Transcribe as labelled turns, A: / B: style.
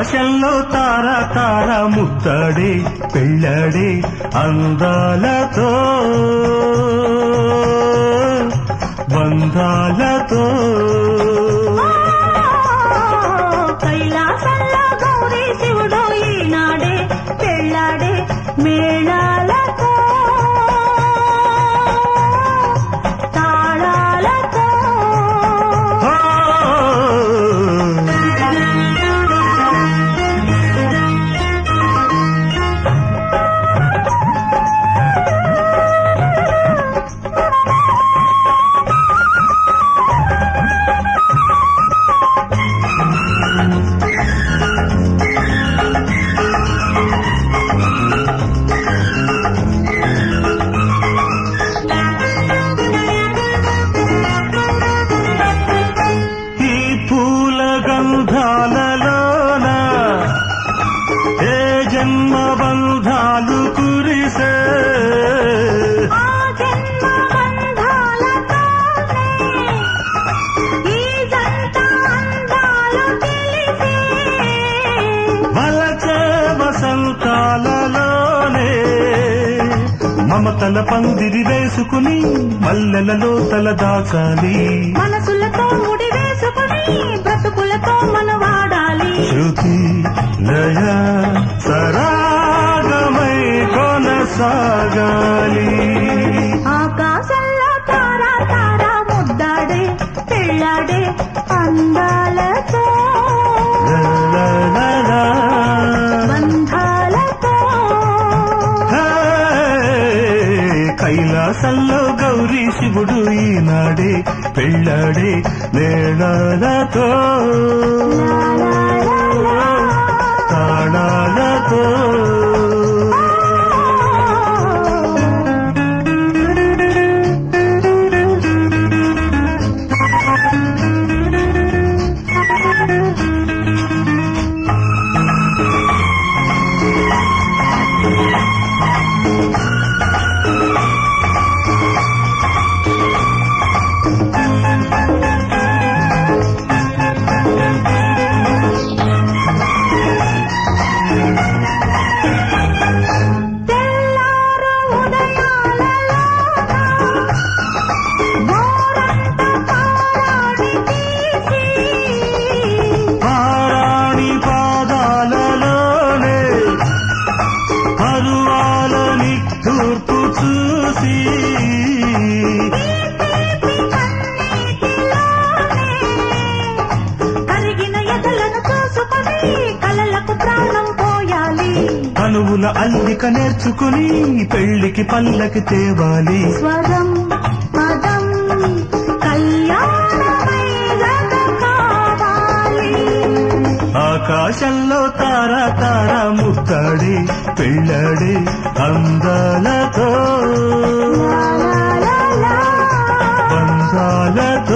A: ఆకాశంలో తార తార ముద్దాడే పెళ్ళాడే అందాలతో బంధాలతో
B: కైలాసంలో గౌరీ శివుడు ఈనాడే పెళ్ళాడే మేళాలతో తాళాలతో
A: ఆ! ఈ పూల గంధాలలోన ఏ జన్మ బంధాలు కురిసే
B: ఆ జన్మ బంధాలతోనే ఈ జంట అందాలు తెలిసే
A: వలచే వసంతాలలోనే మమతల పందిరి వేసుకుని మల్లెలలో తల దాచాలి
B: మనసులతో ముడి వేసుకుని బ్రతుకులతో మన వాడాలి
A: శృతి లయ సరాగమై కొనసాగాలి
B: ఆకాశంలో తారా తారా ముద్దాడే పెళ్ళాడే అందాలతో
A: లా లా లా లా.
B: బంధాలతో
A: హే, కైలాసంలో గౌరీ శివుడు ఈనాడే పెళ్ళాడే మేళాలతో
B: లా లా లా లా.
A: తాళాలతో
B: తెల్లారు ఉదయాలలోన గోరంత పారాడి తీసి
A: పారాణి పాదాలలోనే పరువాలని తూర్పు చూసి
B: కరిగిన ఎదలను చూసుకొని కలలకు ప్రాణం పోయాలి
A: అనువుల అల్లిక నేర్చుకుని పెళ్లికి పల్లకి తేవాలి
B: స్వరం పదం కళ్యాణమై జత కావాలి
A: ఆకాశంలో తార తార ముద్దాడి పెళ్ళాడి అందాలతో
B: లా లా లా లా.
A: బంధాలతో